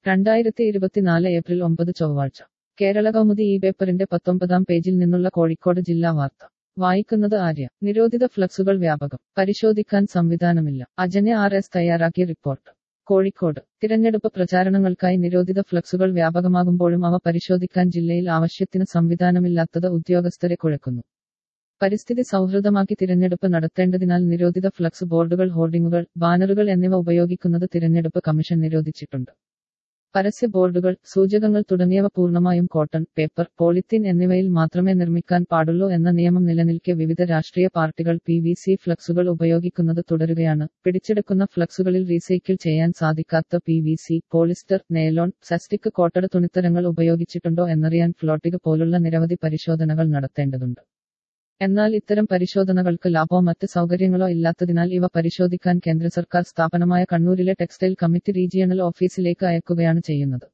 രണ്ടായിരത്തി ഇരുപത്തിനാല് ഏപ്രിൽ ഒമ്പത് ചൊവ്വാഴ്ച കേരള കൗമുദി ഈ പേപ്പറിന്റെ പത്തൊമ്പതാം പേജിൽ നിന്നുള്ള കോഴിക്കോട് ജില്ലാ വാർത്ത വായിക്കുന്നത് ആര്യ നിരോധിത ഫ്ലക്സുകൾ വ്യാപകം പരിശോധിക്കാൻ സംവിധാനമില്ല അജനെ ആർ എസ് തയ്യാറാക്കിയ റിപ്പോർട്ട് കോഴിക്കോട് തിരഞ്ഞെടുപ്പ് പ്രചാരണങ്ങൾക്കായി നിരോധിത ഫ്ലക്സുകൾ വ്യാപകമാകുമ്പോഴും അവ പരിശോധിക്കാൻ ജില്ലയിൽ ആവശ്യത്തിന് സംവിധാനമില്ലാത്തത് ഉദ്യോഗസ്ഥരെ കുഴക്കുന്നു പരിസ്ഥിതി സൗഹൃദമാക്കി തിരഞ്ഞെടുപ്പ് നടത്തേണ്ടതിനാൽ നിരോധിത ഫ്ലക്സ് ബോർഡുകൾ ഹോർഡിംഗുകൾ ബാനറുകൾ എന്നിവ ഉപയോഗിക്കുന്നത് തിരഞ്ഞെടുപ്പ് കമ്മീഷൻ നിരോധിച്ചിട്ടുണ്ട് പരസ്യ ബോർഡുകൾ സൂചകങ്ങൾ തുടങ്ങിയവ പൂർണ്ണമായും കോട്ടൺ പേപ്പർ പോളിത്തീൻ എന്നിവയിൽ മാത്രമേ നിർമ്മിക്കാൻ പാടുള്ളൂ എന്ന നിയമം നിലനിൽക്കെ വിവിധ രാഷ്ട്രീയ പാർട്ടികൾ പി വി സി ഫ്ലക്സുകൾ ഉപയോഗിക്കുന്നത് തുടരുകയാണ് പിടിച്ചെടുക്കുന്ന ഫ്ലക്സുകളിൽ റീസൈക്കിൾ ചെയ്യാൻ സാധിക്കാത്ത P V C polyester nylon സസ്റ്റിക് കോട്ടഡ് തുണിത്തരങ്ങൾ ഉപയോഗിച്ചിട്ടുണ്ടോ എന്നറിയാൻ ഫ്ലോട്ടിക് പോലുള്ള നിരവധി പരിശോധനകൾ നടത്തേണ്ടതുണ്ട് എന്നാൽ ഇത്തരം പരിശോധനകൾക്ക് ലാഭമോ മറ്റ് സൗകര്യങ്ങളോ ഇല്ലാത്തതിനാൽ ഇവ പരിശോധിക്കാൻ കേന്ദ്ര സർക്കാർ സ്ഥാപനമായ കണ്ണൂരിലെ ടെക്സ്റ്റൈൽ കമ്മിറ്റി റീജിയണൽ ഓഫീസിലേക്ക് അയക്കുകയാണ് ചെയ്യുന്നത്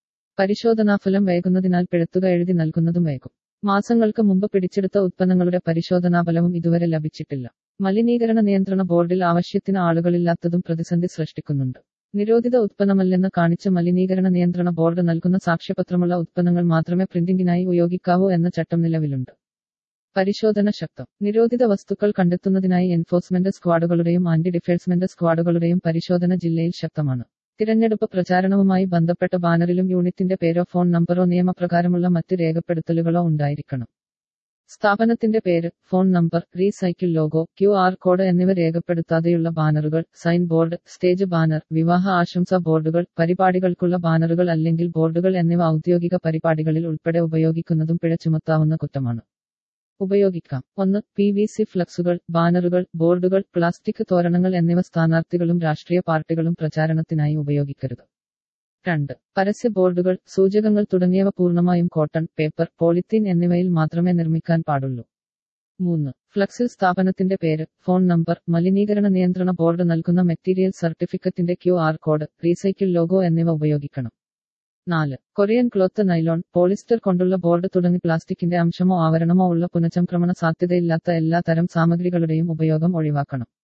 പരിശോധനാഫലം വൈകുന്നതിനാൽ പിഴത്തുക എഴുതി നൽകുന്നതും വൈകും മാസങ്ങൾക്ക് മുമ്പ് പിടിച്ചെടുത്ത ഉത്പന്നങ്ങളുടെ പരിശോധനാഫലവും ഇതുവരെ ലഭിച്ചിട്ടില്ല മലിനീകരണ നിയന്ത്രണ ബോർഡിൽ ആവശ്യത്തിന് ആളുകളില്ലാത്തതും പ്രതിസന്ധി സൃഷ്ടിക്കുന്നുണ്ട് നിരോധിത ഉത്പന്നമല്ലെന്ന് കാണിച്ച് മലിനീകരണ നിയന്ത്രണ ബോർഡ് നൽകുന്ന സാക്ഷ്യപത്രമുള്ള ഉത്പന്നങ്ങൾ മാത്രമേ പ്രിന്റിംഗിനായി ഉപയോഗിക്കാവൂ എന്ന ചട്ടം നിലവിലുണ്ട് പരിശോധന ശക്തം നിരോധിത വസ്തുക്കൾ കണ്ടെത്തുന്നതിനായി എൻഫോഴ്സ്മെന്റ് സ്ക്വാഡുകളുടെയും ആന്റി ഡിഫേഴ്സ്മെന്റ് സ്ക്വാഡുകളുടെയും പരിശോധന ജില്ലയിൽ ശക്തമാണ് തിരഞ്ഞെടുപ്പ് പ്രചാരണവുമായി ബന്ധപ്പെട്ട ബാനറിലും യൂണിറ്റിന്റെ പേരോ ഫോൺ നമ്പറോ നിയമപ്രകാരമുള്ള മറ്റ് രേഖപ്പെടുത്തലുകളോ ഉണ്ടായിരിക്കണം സ്ഥാപനത്തിന്റെ പേര് phone number recycle logo Q R code എന്നിവ രേഖപ്പെടുത്താതെയുള്ള ബാനറുകൾ സൈൻ ബോർഡ് സ്റ്റേജ് ബാനർ വിവാഹ ആശംസാ ബോർഡുകൾ പരിപാടികൾക്കുള്ള ബാനറുകൾ അല്ലെങ്കിൽ ബോർഡുകൾ എന്നിവ ഔദ്യോഗിക പരിപാടികളിൽ ഉൾപ്പെടെ ഉപയോഗിക്കുന്നതും പിഴ ചുമത്താവുന്ന കുറ്റമാണ് ഉപയോഗിക്കാം ഒന്ന് പി വി സി ഫ്ലക്സുകൾ ബാനറുകൾ ബോർഡുകൾ പ്ലാസ്റ്റിക് തോരണങ്ങൾ എന്നിവ സ്ഥാനാർത്ഥികളും രാഷ്ട്രീയ പാർട്ടികളും പ്രചാരണത്തിനായി ഉപയോഗിക്കരുത് രണ്ട് പരസ്യ ബോർഡുകൾ സൂചകങ്ങൾ തുടങ്ങിയവ പൂർണ്ണമായും കോട്ടൺ പേപ്പർ പോളിത്തീൻ എന്നിവയിൽ മാത്രമേ നിർമ്മിക്കാൻ പാടുള്ളൂ മൂന്ന് ഫ്ലക്സിൽ സ്ഥാപനത്തിന്റെ പേര് ഫോൺ നമ്പർ മലിനീകരണ നിയന്ത്രണ ബോർഡ് നൽകുന്ന മെറ്റീരിയൽ സർട്ടിഫിക്കറ്റിന്റെ Q R code recycle logo എന്നിവ ഉപയോഗിക്കണം നാല് കൊറിയൻ ക്ലോത്ത് നൈലോൺ പോളിസ്റ്റർ കൊണ്ടുള്ള ബോർഡ് തുടങ്ങി പ്ലാസ്റ്റിക്കിന്റെ അംശമോ ആവരണമോ ഉള്ള പുനഃചംക്രമണ സാധ്യതയില്ലാത്ത എല്ലാ തരം സാമഗ്രികളുടെയും ഉപയോഗം ഒഴിവാക്കണം